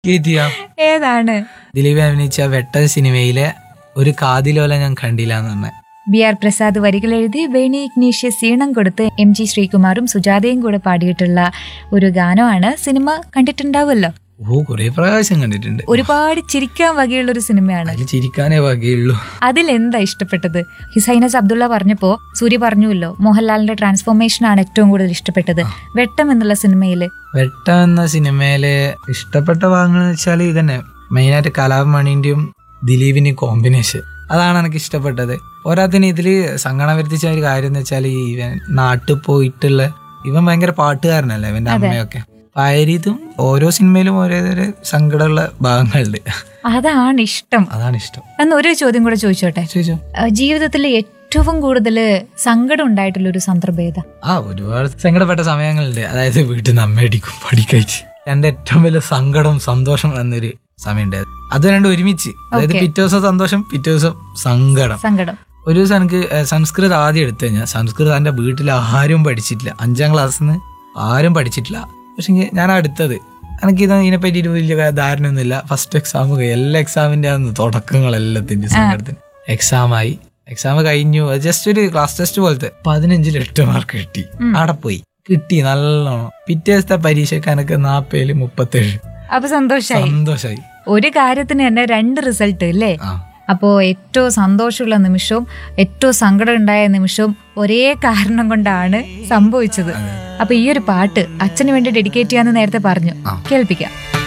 കേറ്റിയ ഏതാണ് ദിലീപ് അഭിനയിച്ച വെട്ട സിനിമയിലെ ഒരു കാതിലോല ഞാൻ കണ്ടില്ല എന്ന് പറഞ്ഞ ബി ആർ പ്രസാദ് വരികൾ എഴുതി വേണി ഇഗ്നീഷ്യസ് ഈണം കൊടുത്ത് എം ജി ശ്രീകുമാറും സുജാതയും കൂടെ പാടിയിട്ടുള്ള ഒരു ഗാനമാണ് സിനിമ കണ്ടിട്ടുണ്ടാവുമല്ലോ ഓ കുറെ പ്രാവശ്യം കണ്ടിട്ടുണ്ട് ഒരുപാട് ചിരിക്കാൻ വകയുള്ള ഒരു സിനിമയാണ് അതിൽ ചിരിക്കാനേ വകയുള്ളൂ അതിലെന്താ ഇഷ്ടപ്പെട്ടത് ഹിസൈനസ് അബ്ദുള്ള പറഞ്ഞപ്പോ സൂര്യ പറഞ്ഞുവല്ലോ മോഹൻലാലിന്റെ ട്രാൻസ്ഫോർമേഷൻ ആണ് ഏറ്റവും കൂടുതൽ ഇഷ്ടപ്പെട്ടത് വെട്ടം എന്നുള്ള സിനിമയില് വെട്ട എന്ന സിനിമയിലെ ഇഷ്ടപ്പെട്ട ഭാഗങ്ങൾ എന്ന് വെച്ചാൽ ഇതന്നെ മെയിനായിട്ട് കലാഭമണിന്റെയും ദിലീപിന്റെയും കോമ്പിനേഷൻ അതാണ് എനിക്ക് ഇഷ്ടപ്പെട്ടത് പോരാത്തിന് ഇതില് സങ്കടം വരുത്തിച്ച ഒരു കാര്യം എന്ന് വെച്ചാൽ ഇവൻ നാട്ടിൽ പോയിട്ടുള്ള ഇവൻ ഭയങ്കര പാട്ടുകാരനല്ലേ ഇവന്റെ അമ്മയൊക്കെ അപ്പൊ ആ രീതിയും ഓരോ സിനിമയിലും ഓരോരോ സങ്കടമുള്ള ഭാഗങ്ങളുണ്ട് അതാണ് ഇഷ്ടം അതാണ് ഇഷ്ടം എന്ന് ഒരു ചോദ്യം കൂടെ ചോദിച്ചോട്ടെ ചോദിച്ചോ ജീവിതത്തിൽ ഏറ്റവും കൂടുതൽ സങ്കടം ഉണ്ടായിട്ടുള്ള ഒരു സന്ദർഭം ഏതാ ആ ഒരുപാട് സങ്കടപ്പെട്ട സമയങ്ങളുണ്ട് അതായത് വീട്ടിൽ നിന്ന് അമ്മയടിക്കും പഠിക്കഴിച്ച് എന്റെ ഏറ്റവും വലിയ സങ്കടം സന്തോഷം എന്നൊരു സമയമുണ്ട് അത് രണ്ടും ഒരുമിച്ച് അതായത് Okay. പിറ്റേ ദിവസം സന്തോഷം പിറ്റേ ദിവസം സങ്കടം സങ്കടം ഒരു ദിവസം എനിക്ക് ഏഹ്, സംസ്കൃതം ആദ്യം എടുത്തു കഴിഞ്ഞാൽ സംസ്കൃതം എന്റെ വീട്ടിൽ ആരും പഠിച്ചിട്ടില്ല അഞ്ചാം ക്ലാസ്സിൽ നിന്ന് ആരും പഠിച്ചിട്ടില്ല പക്ഷെ ഞാൻ അടുത്തത് എനിക്ക് ഇത് ഇതിനെ പറ്റിയിട്ട് വലിയ ധാരണയൊന്നുമില്ല ഫസ്റ്റ് എക്സാം എല്ലാ എക്സാമിന്റെ അന്ന് തുടക്കങ്ങളെല്ലാത്തിന്റെ സങ്കടത്തിന് എക്സാമായി എക്സാം കഴിഞ്ഞു ജസ്റ്റ് ഒരു ക്ലാസ് ടെസ്റ്റ് പോലത്തെ പതിനഞ്ചിൽ എട്ട് മാർക്ക് കിട്ടി അവിടെ പോയി കിട്ടി നല്ലോണം പിറ്റേ ദിവസത്തെ പരീക്ഷയ്ക്ക് എനിക്ക് നാപ്പേല് മുപ്പത്തേഴ് അപ്പൊ സന്തോഷായി സന്തോഷായി ഒരു കാര്യത്തിന് തന്നെ രണ്ട് റിസൾട്ട് അല്ലേ ആ അപ്പോ ഏറ്റവും സന്തോഷമുള്ള നിമിഷവും ഏറ്റവും സങ്കടം ഉണ്ടായ നിമിഷവും ഒരേ കാരണം കൊണ്ടാണ് സംഭവിച്ചത് അപ്പൊ ഈ ഒരു പാട്ട് അച്ഛന് വേണ്ടി ഡെഡിക്കേറ്റ് ചെയ്യാന്ന് നേരത്തെ പറഞ്ഞു ആ. കേൾപ്പിക്കാം